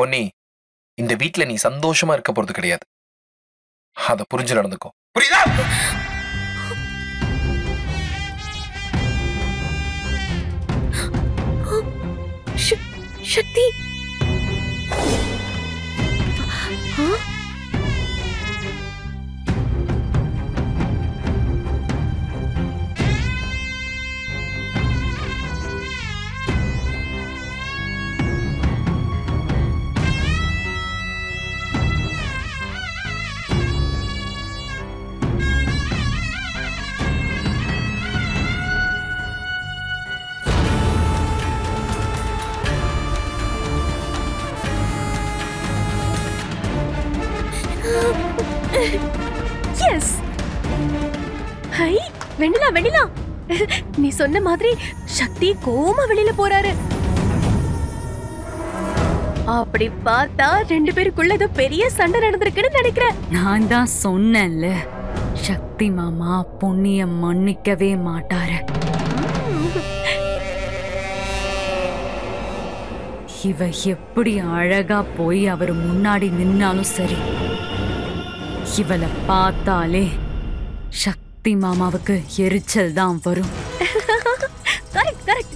பொன்னி இந்த வீட்ல நீ சந்தோஷமா இருக்க போறது கிடையாது அத புரிஞ்சு நடந்துக்கோ புரியுதா ஷ- சக்தி ஆ? எஸ் ஹை வெண்ணிலா வெண்ணிலா நீ சொன்ன மாதிரி சக்தி கோமா வெளியில போறாரு அப்படி பார்த்தா ரெண்டு பேருக்குள்ள ஏதோ பெரிய சண்டை நடந்திருக்குன்னு நினைக்கிறேன் நான் தான் சொன்னேன்ல சக்தி மாமா பொன்னிய மன்னிக்கவே மாட்டாரு இவ எப்படி அழகா போய் அவர் முன்னாடி நின்னாலும் சரி இவளை பார்த்தாலே சக்தி மாமாவுக்கு எரிச்சல் தான் வரும் கரெக்ட் கரெக்ட்